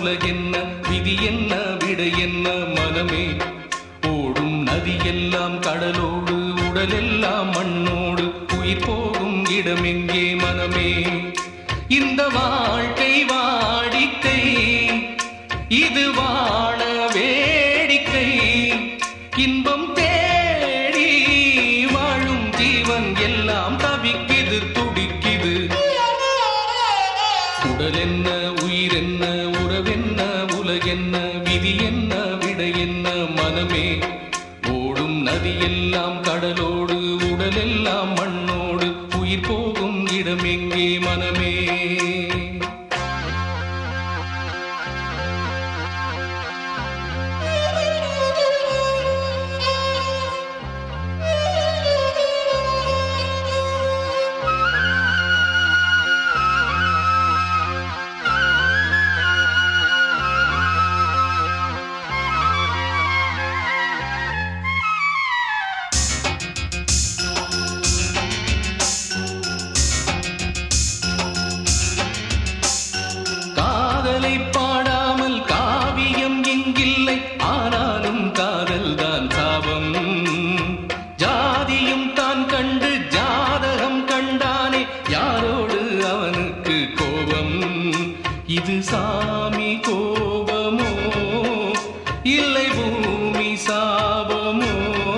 உலகென்ன விதி என்ன விடை என்ன மனமே ஓடும் நதியெல்லாம் கடலோடு உடலெல்லாம் மண்ணோடு உயிர் போகும் இடமெங்கே மனமே இந்த வாழ்க்கை வாடிக்கை இது வாழ வேடிக்கை இன்பம் தேடி வாழும் ஜீவன் எல்லாம் தவிக்குது துடிக்குது உடல் என்ன உயிர் என்ன உறவென்ன உலகென்ன விதி என்ன விடை என்ன மனமே ஓடும் நதியெல்லாம் கடலோடு உடலெல்லாம் மண்ணோடு உயிர் போகும் இடம் எங்கே மனமே காதலை பாடாமல் காவியம் எங்கில்லை ஆனாலும் காதல் தான் சாபம் ஜாதியும் தான் கண்டு ஜாதகம் கண்டானே யாரோடு அவனுக்கு கோபம் இது சாமி கோபமோ இல்லை பூமி சாபமோ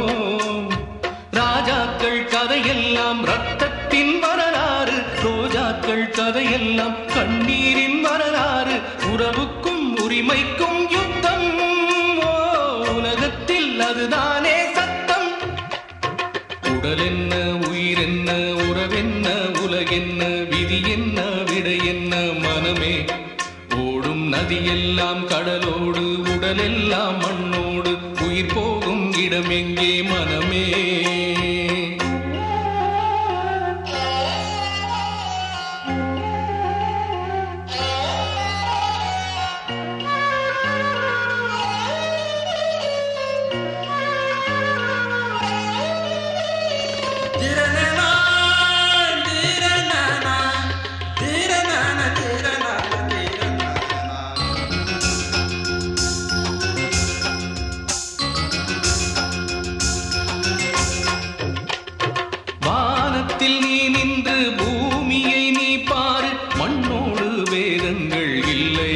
ராஜாக்கள் கதையெல்லாம் ரத்தத்தின் வரலாறு ரோஜாக்கள் கதையெல்லாம் கண்ணீரின் வரலாறு உறவுக்கும் உரிமைக்கும் யுத்தம் ஓ, உலகத்தில் அதுதானே சத்தம் உடல் என்ன உயிர் என்ன உறவென்ன உலகென்ன விதி என்ன விடை என்ன மனமே ஓடும் நதியெல்லாம் கடலோடு உடலெல்லாம் மண்ணோடு உயிர் போகும் இடம் எங்கே மனமே திரணனா, திரணனா, திரணனா, திரணனா, திரணனா. வானத்தில் நீ நின்று பூமியை நீ பாரு மண்ணோடு வேதங்கள் இல்லை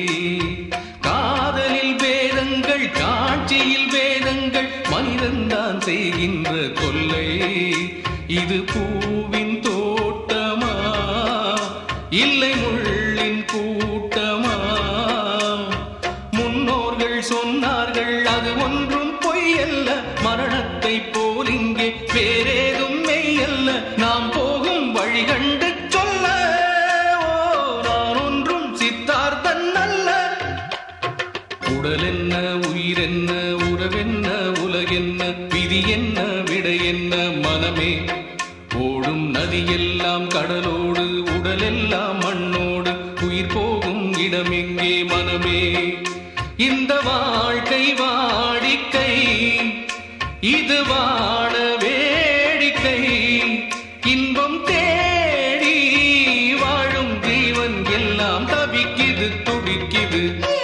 காதலில் வேதங்கள் காட்சியில் வேதங்கள் மனிதன்தான் செய்கின்ற கொல்லை இது பூவின் தோட்டமா இல்லை முள்ளின் கூட்டமா முன்னோர்கள் சொன்னார்கள் அது ஒன்றும் பொய்யல்ல மரணத்தை போல் இங்கே வேறேதும் மெய்யல்ல நாம் போகும் வழி கண்டு சொல்ல ஓ நான் ஒன்றும் சித்தார்த்தன் அல்ல உடல் என்ன உயிர் என்ன உறவென்ன உலகென்ன விதி என்ன விடை என்ன மனமே ஓடும் நதியெல்லாம் கடலோடு உடலெல்லாம் மண்ணோடு உயிர் போகும் இடம் எங்கே மனமே இந்த வாழ்க்கை வாடிக்கை இது வாழ வேடிக்கை இன்பம் தேடி வாழும் ஜீவன் எல்லாம் தவிக்குது துடிக்குது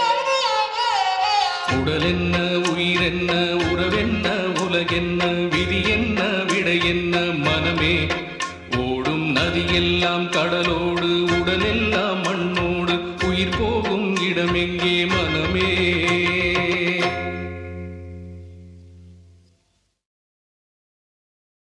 உடல் என்ன உயிர் என்ன உறவென்ன உலகென்ன விதி என்ன விடை என்ன மனமே ஓடும் நதியெல்லாம் கடலோடு உடலெல்லாம் மண்ணோடு உயிர் போகும் இடம் எங்கே